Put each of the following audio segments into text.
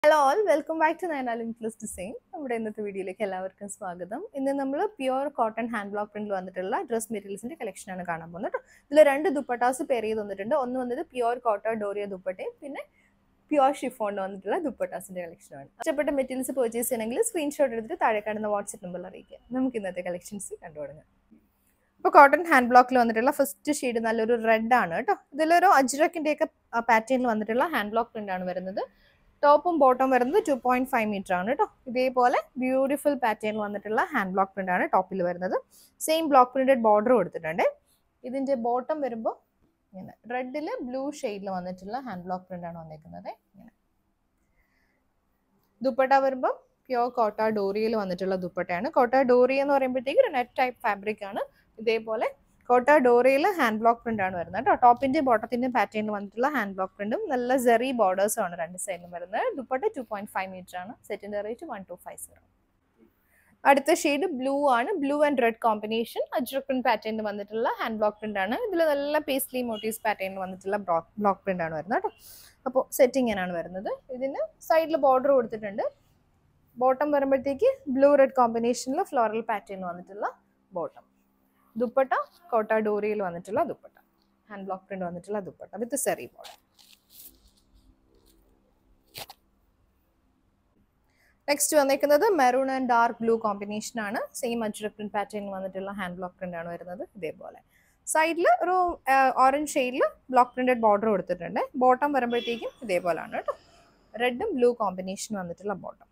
Hello all welcome back to nine limitless design നമ്മുടെ ഇന്നത്തെ വീഡിയോയിലേക്ക് എല്ലാവർക്കും സ്വാഗതം ഇന്ന് നമ്മൾ പ്യുവർ കോട്ടൺ ഹാൻഡ് ബ്ലോക്ക് പ്രിന്റിൽ വന്നിട്ടുള്ള ഡ്രസ് മെറ്റീരിയൽസിന്റെ കളക്ഷനാണ് കാണാൻ പോകുന്നത് കേട്ടോ ഇതിൽ രണ്ട് ദുപ്പട്ടാസ് പെയർ ചെയ്ത് വന്നിട്ടുണ്ട് ഒന്ന് വന്നത് പ്യുവർ കോട്ടൺ ഡോറിയ ദുപ്പട്ടയും പിന്നെ പ്യുവർ ഷിഫോണിൽ വന്നിട്ടുള്ള ദുപ്പട്ടാസിന്റെ കളക്ഷനാണ് ഇഷ്ടപ്പെട്ട മെറ്റീരിയൽസ് പർച്ചേസ് ചെയ്യണമെങ്കിൽ സ്ക്രീൻഷോട്ട് എടുത്തിട്ട് താഴെ കാണുന്ന വാട്സ്ആപ്പ് നമ്പറിൽ അറിയിക്കുക നമുക്ക് ഇന്നത്തെ കളക്ഷൻസ് കണ്ടു തുടങ്ങാം ഇപ്പോൾ കോട്ടൺ ഹാൻഡ് ബ്ലോക്കിൽ വന്നിട്ടുള്ള ഫസ്റ്റ് ഷെയ്ഡ് നല്ലൊരു റെഡ് ആണ് കേട്ടോ ഇതിലൊരു അജ്രക്കിന്റെ ഒക്കെ പാറ്റേണിൽ വന്നിട്ടുള്ള ഹാൻഡ് ബ്ലോക്ക് പ്രിന്റ് ആണ് വരുന്നത് ടോപ്പും ബോട്ടം വരുന്നത് ടു പോയിന്റ് ഫൈവ് മീറ്റർ ആണ് കേട്ടോ ഇതേപോലെ ബ്യൂട്ടിഫുൾ പാറ്റേണിൽ വന്നിട്ടുള്ള ഹാൻഡ് ബ്ലോക്ക് പ്രിന്റ് ആണ് ടോപ്പിൽ വരുന്നത് സെയിം ബ്ലോക്ക് പ്രിന്റഡ് ബോർഡർ കൊടുത്തിട്ടുണ്ട് ഇതിന്റെ ബോട്ടം വരുമ്പോൾ ഇങ്ങനെ റെഡിൽ ബ്ലൂ ഷെയ്ഡിൽ വന്നിട്ടുള്ള ഹാൻഡ് ബ്ലോക്ക് പ്രിന്റ് ആണ് വന്നിരിക്കുന്നത് ഇങ്ങനെ ദുപ്പട്ട വരുമ്പോൾ പ്യോർ കോട്ട ഡോറിയിൽ വന്നിട്ടുള്ള ദുപ്പട്ടയാണ് കോട്ട ഡോറി എന്ന് പറയുമ്പോഴത്തേക്ക് ഒരു നെറ്റ് ടൈപ്പ് ഫാബ്രിക് ആണ് ഇതേപോലെ കോട്ട ഡോറിയിൽ ഹാൻഡ് ബ്ലോക്ക് പ്രിന്റ് ആണ് വരുന്നത് കേട്ടോ ടോപ്പിന്റെ ബോട്ടത്തിന്റെ പാറ്റേണിൽ വന്നിട്ടുള്ള ഹാൻഡ് ബ്ലോക്ക് പ്രിന്റും നല്ല സെറി ബോർഡേഴ്സും ആണ് രണ്ട് സൈഡിലും വരുന്നത് dupatta two point five metre ആണ് സെറ്റിന്റെ rate one two five zero അടുത്ത ഷെയ്ഡ് ബ്ലൂ ആണ് blue and red combination ajrak print പാറ്റേണിൽ വന്നിട്ടുള്ള ഹാൻഡ് ബ്ലോക്ക് പ്രിന്റ് ആണ് ഇതിൽ നല്ല പേസ്ലി മോട്ടീവ്സ് പാറ്റേണിൽ വന്നിട്ടുള്ള ബ്ലോക്ക് പ്രിന്റ് ആണ് വരുന്നത് കേട്ടോ അപ്പോൾ സെറ്റ് ഇങ്ങനെയാണ് വരുന്നത് ഇതിന് സൈഡിൽ ബോർഡർ കൊടുത്തിട്ടുണ്ട് ബോട്ടം വരുമ്പോഴത്തേക്ക് ബ്ലൂ റെഡ് കോമ്പിനേഷനിൽ ഫ്ലോറൽ പാറ്റേൺ വന്നിട്ടുള്ള ബോട്ടം ദുപ്പട്ട കോട്ട ഡോറിയിൽ വന്നിട്ടുള്ള ദുപ്പട്ട ഹാൻഡ് ബ്ലോക്ക് പ്രിന്റ് വന്നിട്ടുള്ള dupatta with zari border next വന്നിരിക്കുന്നത് maroon and dark blue combination ആണ് സെയിം അജ്രക് പ്രിന്റ് പാറ്റേണിൽ വന്നിട്ടുള്ള ഹാൻഡ് ബ്ലോക്ക് പ്രിന്റ് ആണ് വരുന്നത് ഇതേപോലെ സൈഡിൽ ഒരു ഓറഞ്ച് ഷെയ്ഡിൽ ബ്ലോക്ക് പ്രിന്റഡ് ബോർഡർ കൊടുത്തിട്ടുണ്ട് ബോട്ടം വരുമ്പോഴത്തേക്കും ഇതേപോലെയാണ് കേട്ടോ റെഡും ബ്ലൂ കോമ്പിനേഷൻ വന്നിട്ടുള്ള ബോട്ടം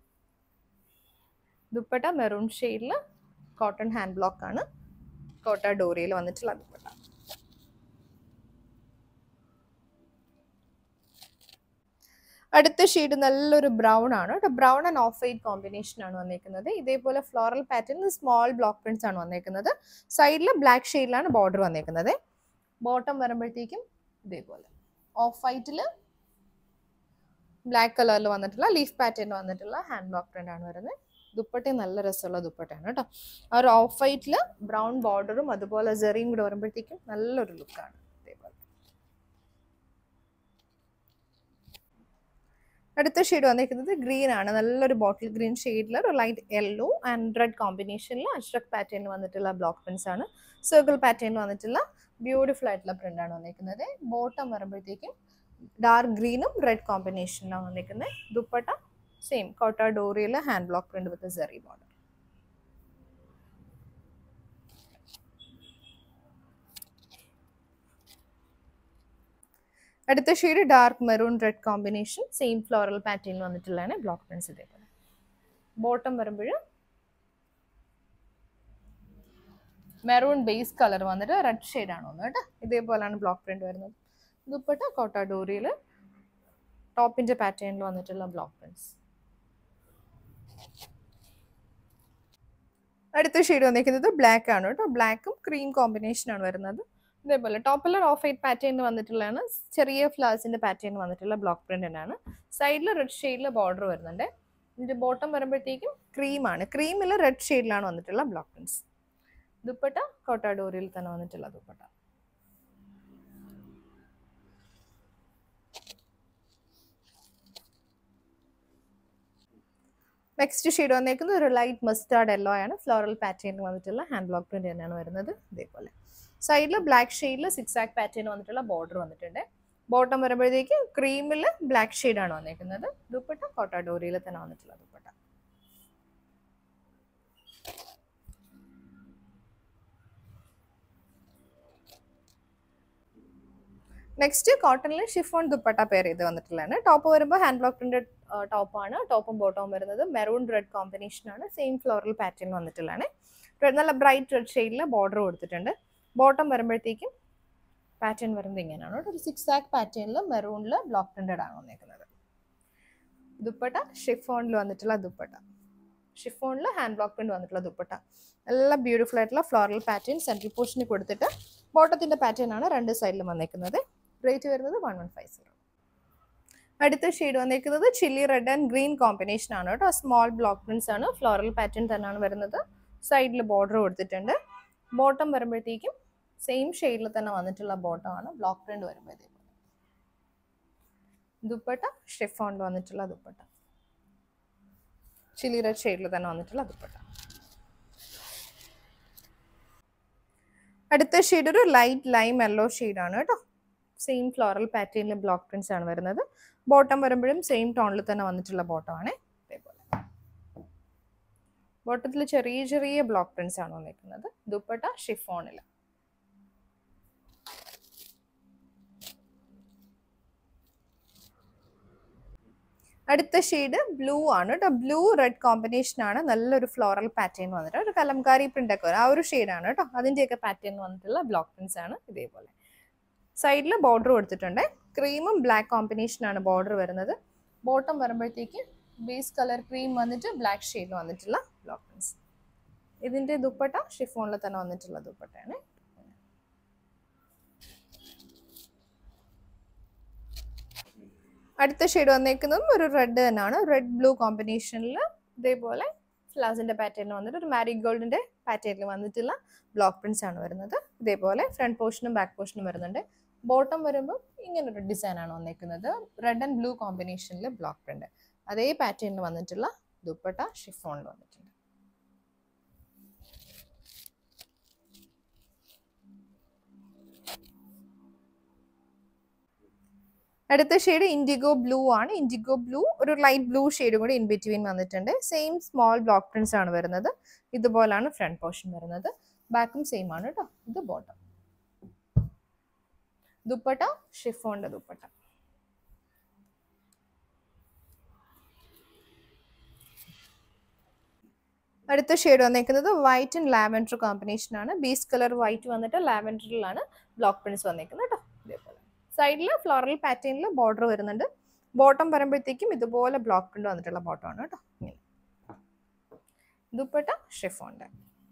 ദുപ്പട്ട മെറൂൺ ഷെയ്ഡിൽ കോട്ടൺ ഹാൻഡ് ബ്ലോക്ക് ആണ് കോട്ട ഡോറിയിൽ വന്നിട്ടുള്ള ദുപ്പട്ട അടുത്ത ഷെയ്ഡ് നല്ലൊരു ബ്രൗൺ ആണ് കേട്ടോ brown and off white combination ആണ് വന്നേക്കുന്നത് ഇതേപോലെ floral pattern small block prints ആണ് വന്നേക്കുന്നത് സൈഡിൽ ബ്ലാക്ക് ഷെയ്ഡിലാണ് ബോർഡർ വന്നേക്കുന്നത് ബോട്ടം വരുമ്പോഴത്തേക്കും ഇതേപോലെ ഓഫ് വൈറ്റിൽ ബ്ലാക്ക് കളറിൽ വന്നിട്ടുള്ള ലീഫ് പാറ്റേൺ വന്നിട്ടുള്ള ഹാൻഡ് ബ്ലോക്ക് പ്രിന്റ് ആണ് വരുന്നത് ദുപ്പട്ട നല്ല രസമുള്ള ദുപ്പട്ടയാണ് കേട്ടോ ആ ഒരു ഓഫ് വൈറ്റിൽ ബ്രൗൺ ബോർഡറും അതുപോലെ ജെറിയും കൂടെ വരുമ്പോഴത്തേക്കും നല്ലൊരു ലുക്കാണ് ഇതേപോലെ അടുത്ത ഷെയ്ഡ് വന്നിരിക്കുന്നത് ഗ്രീൻ ആണ് നല്ലൊരു ബോട്ടിൽ ഗ്രീൻ ഷെയ്ഡിൽ ഒരു ലൈറ്റ് യെല്ലോ ആൻഡ് റെഡ് കോമ്പിനേഷനിൽ അഷ്റക് പാറ്റേണിൽ വന്നിട്ടുള്ള ബ്ലോക്ക് പ്രിന്റ്സ് ആണ് സർക്കിൾ പാറ്റേണിൽ വന്നിട്ടുള്ള ബ്യൂട്ടിഫുൾ ആയിട്ടുള്ള പ്രിന്റ് ആണ് വന്നിരിക്കുന്നത് ബോട്ടം വരുമ്പോഴത്തേക്കും ഡാർക്ക് ഗ്രീനും റെഡ് കോമ്പിനേഷനിലാണ് വന്നിരിക്കുന്നത് ദുപ്പട്ട സെയിം കോട്ട ഡോറിയിൽ hand block print with zari border അടുത്ത shade dark maroon red combination same floral പാറ്റേണിൽ വന്നിട്ടുള്ളതാണ് ബ്ലോക്ക് പ്രിന്റ്സ് ഇതേപോലെ ബോട്ടം വരുമ്പോൾ മെറൂൺ ബേസ് കളർ വന്നിട്ട് റെഡ് ഷെയ്ഡ് ആണ് വന്നത് കേട്ടോ ഇതേപോലെയാണ് ബ്ലോക്ക് പ്രിന്റ് വരുന്നത് ദുപ്പട്ട കോട്ട ഡോറിയിൽ ടോപ്പിന്റെ പാറ്റേണിൽ വന്നിട്ടുള്ള ബ്ലോക്ക് പ്രിന്റ്സ് അടുത്ത ഷെയ്ഡ് വന്നിരിക്കുന്നത് ബ്ലാക്ക് ആണ് കേട്ടോ ബ്ലാക്കും ക്രീം കോമ്പിനേഷൻ ആണ് വരുന്നത് ഇതേപോലെ ടോപ്പിൽ ഓഫ് വൈറ്റ് പാറ്റേണിൽ വന്നിട്ടുള്ളതാണ് ചെറിയ ഫ്ലവേഴ്സിന്റെ പാറ്റേൺ വന്നിട്ടുള്ള ബ്ലോക്ക് പ്രിന്റ് തന്നെയാണ് സൈഡിൽ റെഡ് ഷെയ്ഡിൽ ബോർഡർ വരുന്നുണ്ട് ഇതിന്റെ ബോട്ടം വരുമ്പോഴത്തേക്കും ക്രീമാണ് ക്രീമിൽ റെഡ് ഷെയ്ഡിലാണ് വന്നിട്ടുള്ള ബ്ലോക്ക് പ്രിന്റ്സ് ദുപ്പട്ട കോട്ടാഡോറിയിൽ തന്നെ വന്നിട്ടുള്ള ദുപ്പട്ട നെക്സ്റ്റ് ഷെയ്ഡ് വന്നേക്കുന്നത് ഒരു ലൈറ്റ് മസ്റ്റാർഡ് യെല്ലോ ആണ് ഫ്ലോറൽ പാറ്റേണിൽ വന്നിട്ടുള്ള ഹാൻഡ് ബ്ലോക്ക് പ്രിന്റ് തന്നെയാണ് വരുന്നത് ഇതേപോലെ സൈഡിൽ ബ്ലാക്ക് ഷെയ്ഡിൽ സിക്സ് ആക്ക് പാറ്റേൺ വന്നിട്ടുള്ള ബോർഡർ വന്നിട്ടുണ്ട് ബോട്ടം വരുമ്പോഴത്തേക്ക് ക്രീമിൽ ബ്ലാക്ക് ഷെയ്ഡാണ് വന്നേക്കുന്നത് ദുപ്പട്ട കോട്ടാഡോറിയിൽ തന്നെ വന്നിട്ടുള്ള ദുപ്പട്ട നെക്സ്റ്റ് കോട്ടണിൽ ഷിഫോൺ ദുപ്പട്ട പെയർ ചെയ്ത് വന്നിട്ടുള്ളതാണ് ടോപ്പ് വരുമ്പോൾ ഹാൻഡ് ബ്ലോക്ക് പ്രിന്റഡ് ടോപ്പാണ് ടോപ്പും ബോട്ടവും വരുന്നത് മെറൂൺ റെഡ് കോമ്പിനേഷൻ ആണ് സെയിം ഫ്ലോറൽ പാറ്റേൺ വന്നിട്ടുള്ളതാണ് നല്ല ബ്രൈറ്റ് റെഡ് ഷെയ്ഡിൽ ബോർഡർ കൊടുത്തിട്ടുണ്ട് ബോട്ടം വരുമ്പോഴത്തേക്കും പാറ്റേൺ വരുന്നത് ഇങ്ങനെയാണ് ഒരു സിക്സ് ആക്ക് പാറ്റേണിൽ മെറൂണിൽ ബ്ലോക്ക് പ്രിന്റഡ് ആണ് വന്നേക്കുന്നത് ദുപ്പട്ട ഷിഫോണിൽ വന്നിട്ടുള്ള ദുപ്പട്ട ഷിഫോണിൽ ഹാൻഡ് ബ്ലോക്ക് പ്രിന്റ് വന്നിട്ടുള്ള ദുപ്പട്ട നല്ല ബ്യൂട്ടിഫുൾ ആയിട്ടുള്ള ഫ്ലോറൽ പാറ്റേൺ സെൻട്രൽ പോർഷനിൽ കൊടുത്തിട്ട് ബോട്ടത്തിന്റെ പാറ്റേൺ ആണ് രണ്ട് സൈഡിലും വന്നേക്കുന്നത് റേറ്റ് വരുന്നത് വൺ വൺ ഫൈവ് സീറോ അടുത്ത ഷെയ്ഡ് വന്നേക്കുന്നത് chilli red and green combination ആണ് കേട്ടോ സ്മോൾ ബ്ലോക്ക് പ്രിന്റ്സ് ആണ് ഫ്ലോറൽ പാറ്റേൺ തന്നെയാണ് വരുന്നത് സൈഡിൽ ബോർഡർ കൊടുത്തിട്ടുണ്ട് ബോട്ടം വരുമ്പോഴത്തേക്കും സെയിം ഷെയ്ഡിൽ തന്നെ വന്നിട്ടുള്ള ബോട്ടം ആണ് ബ്ലോക്ക് പ്രിന്റ് വരുമ്പോഴത്തേക്കും ദുപ്പട്ട ഷിഫോണിൽ വന്നിട്ടുള്ള ദുപ്പട്ട ചില്ലി റെഡ് ഷെയ്ഡിൽ തന്നെ വന്നിട്ടുള്ള ദുപ്പട്ട അടുത്ത ഷെയ്ഡ് ഒരു ലൈറ്റ് ലൈം യെല്ലോ ആണ് കേട്ടോ സെയിം ഫ്ലോറൽ പാറ്റേണിൽ ബ്ലോക്ക് പ്രിന്റ്സ് ആണ് വരുന്നത് ബോട്ടം വരുമ്പോഴും സെയിം ടോണിൽ തന്നെ വന്നിട്ടുള്ള ബോട്ടം ആണ് ഇതേപോലെ ബോട്ടത്തിൽ ചെറിയ ചെറിയ ബ്ലോക്ക് പ്രിന്റ്സ് ആണ് വന്നിരിക്കുന്നത് ദുപ്പട്ട ഷിഫോണിൽ അടുത്ത ഷെയ്ഡ് ബ്ലൂ ആണ് കേട്ടോ ബ്ലൂ റെഡ് കോമ്പിനേഷൻ ആണ് നല്ലൊരു ഫ്ലോറൽ പാറ്റേൺ വന്നിട്ട് ഒരു കലംകാരി പ്രിന്റ് ഒക്കെ വരും ആ ഒരു ഷെയ്ഡാണ് കേട്ടോ അതിൻ്റെയൊക്കെ പാറ്റേൺ വന്നിട്ടുള്ള ബ്ലോക്ക് പ്രിന്റ്സ് ആണ് ഇതേപോലെ സൈഡിൽ ബോർഡർ കൊടുത്തിട്ടുണ്ട് ക്രീമും ബ്ലാക്ക് കോമ്പിനേഷൻ ആണ് ബോർഡർ വരുന്നത് ബോട്ടം വരുമ്പോഴത്തേക്ക് ബേസ് കളർ ക്രീം വന്നിട്ട് ബ്ലാക്ക് ഷെയ്ഡിൽ വന്നിട്ടുള്ള ബ്ലോക്ക് പ്രിന്റ്സ് ഇതിന്റെ ദുപ്പട്ട ഷിഫോണിൽ തന്നെ വന്നിട്ടുള്ള ദുപ്പട്ടയാണ് അടുത്ത ഷെയ്ഡ് വന്നേക്കുന്നതും ഒരു റെഡ് തന്നെയാണ് റെഡ് ബ്ലൂ കോമ്പിനേഷനിൽ ഇതേപോലെ ഫ്ലാസിന്റെ പാറ്റേണിൽ വന്നിട്ട് ഒരു മാരി ഗോൾഡിന്റെ പാറ്റേണിൽ വന്നിട്ടുള്ള ബ്ലോക്ക് പ്രിന്റ്സ് ആണ് വരുന്നത് ഇതേപോലെ ഫ്രണ്ട് പോർഷനും ബാക്ക് പോർഷനും വരുന്നുണ്ട് ബോട്ടം വരുമ്പോൾ ഇങ്ങനൊരു ഡിസൈൻ ആണ് വന്നേക്കുന്നത് റെഡ് ആൻഡ് ബ്ലൂ കോമ്പിനേഷനിൽ ബ്ലോക്ക് പ്രിന്റ് അതേ പാറ്റേണിൽ വന്നിട്ടുള്ള ദുപ്പട്ട ഷിഫോണിൽ വന്നിട്ടുണ്ട് അടുത്ത ഷെയ്ഡ് ഇൻഡിഗോ ബ്ലൂ ആണ് ഇൻഡിഗോ ബ്ലൂ ഒരു ലൈറ്റ് ബ്ലൂ ഷെയ്ഡ് കൂടി ഇൻ ബിറ്റ്വീൻ വന്നിട്ടുണ്ട് സെയിം സ്മോൾ ബ്ലോക്ക് പ്രിന്റ്സ് ആണ് വരുന്നത് ഇതുപോലാണ് ഫ്രണ്ട് പോർഷൻ വരുന്നത് ബാക്കും സെയിം ആണ് കേട്ടോ ഇത് ബോട്ടം ദുപ്പട്ട ഷിഫോണിന്റെ ദുപ്പട്ട അടുത്ത ഷെയ്ഡ് വന്നേക്കുന്നത് വൈറ്റ് ആൻഡ് ലാവൻഡർ കോമ്പിനേഷൻ ആണ് ബീസ് കളർ വൈറ്റ് വന്നിട്ട് ലാവൻഡറിലാണ് ബ്ലോക്ക് പ്രിന്റ്സ് വന്നേക്കുന്നത് കേട്ടോ ഇതേപോലെ സൈഡിൽ ഫ്ലോറൽ പാറ്റേണിൽ ബോർഡർ വരുന്നുണ്ട് ബോട്ടം വരുമ്പോഴത്തേക്കും ഇതുപോലെ ബ്ലോക്ക് പ്രിന്റ് വന്നിട്ടുള്ള ബോട്ടം ആണ് കേട്ടോ ഇങ്ങനെ ദുപ്പട്ട ഷിഫോണിന്റെ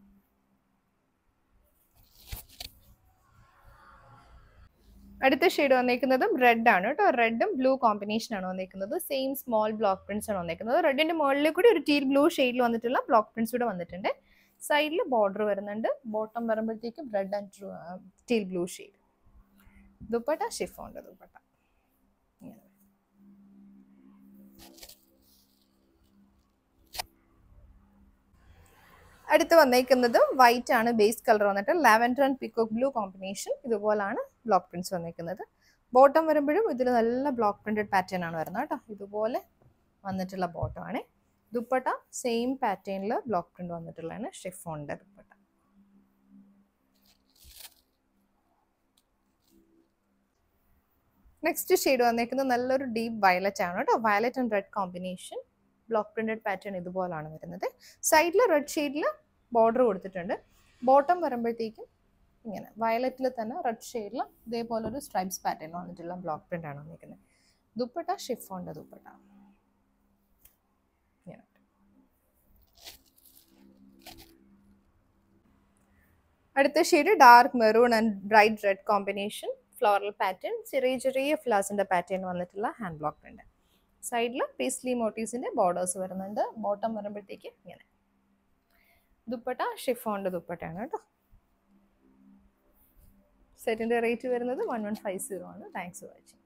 അടുത്ത ഷെയ്ഡ് വന്നേക്കുന്നതും റെഡ് ആണ് കേട്ടോ റെഡും ബ്ലൂ കോമ്പിനേഷൻ ആണ് വന്നേക്കുന്നത് സെയിം സ്മോൾ ബ്ലോക്ക് പ്രിന്റ്സ് ആണ് വന്നേക്കുന്നത് റെഡിന്റെ മുകളിൽ കൂടി ഒരു ടീൽ ബ്ലൂ ഷെയ്ഡിൽ വന്നിട്ടുള്ള ബ്ലോക്ക് പ്രിന്റ്സ് കൂടെ വന്നിട്ടുണ്ട് സൈഡിൽ ബോർഡർ വരുന്നുണ്ട് ബോട്ടം വരുമ്പോഴത്തേക്കും red and teal blue shade dupatta ഷിഫോണിന്റെ ദുപ്പട്ട ഇങ്ങനെ. അടുത്ത് വന്നേക്കുന്നത് വൈറ്റ് ആണ് ബേസ് കളർ വന്നിട്ട് lavender and peacock blue combination ഇതുപോലാണ് ബ്ലോക്ക് പ്രിന്റ്സ് വന്നേക്കുന്നത് ബോട്ടം വരുമ്പോഴും ഇതിൽ നല്ല ബ്ലോക്ക് പ്രിന്റഡ് പാറ്റേൺ ആണ് വരുന്നത് കേട്ടോ ഇതുപോലെ വന്നിട്ടുള്ള ബോട്ടം ആണ് ദുപ്പട്ട സെയിം പാറ്റേണിൽ ബ്ലോക്ക് പ്രിന്റ് വന്നിട്ടുള്ളതാണ് ഷിഫോണിന്റെ ദുപ്പട്ട നെക്സ്റ്റ് ഷെയ്ഡ് വന്നേക്കുന്നത് നല്ലൊരു ഡീപ്പ് വയലറ്റ് ആണ് കേട്ടോ violet and red combination block printed pattern ഇതുപോലാണ് വരുന്നത് സൈഡിൽ റെഡ് ഷെയ്ഡിൽ ബോർഡർ കൊടുത്തിട്ടുണ്ട് ബോട്ടം വരുമ്പോഴത്തേക്കും ഇങ്ങനെ വയലറ്റിൽ തന്നെ റെഡ് ഷെയ്ഡിൽ ഇതേപോലെ ഒരു സ്ട്രൈപ്സ് പാറ്റേൺ വന്നിട്ടുള്ള ബ്ലോക്ക് പ്രിന്റ് ആണ് വന്നിരിക്കുന്നത് ദുപ്പട്ട ഷിഫോണിന്റെ ദുപ്പട്ട ഇങ്ങനെ. അടുത്ത shade dark maroon and bright red combination floral pattern ചെറിയ ചെറിയ ഫ്ലവേഴ്സിന്റെ പാറ്റേൺ വന്നിട്ടുള്ള ഹാൻഡ് ബ്ലോക്ക് പ്രിന്റ് സൈഡിൽ പേസ്ലി മോട്ടീവ്സിന്റെ ബോർഡേഴ്സ് വരുന്നുണ്ട് ബോട്ടം വരുമ്പോഴത്തേക്ക് ഇങ്ങനെ ദുപ്പട്ട ഷിഫോണിന്റെ ദുപ്പട്ടയാണ് കേട്ടോ സെറ്റിന്റെ റേറ്റ് വരുന്നത് വൺ വൺ ഫൈവ് സീറോ ആണ് താങ്ക്സ് ഫോർ വാച്ചിങ്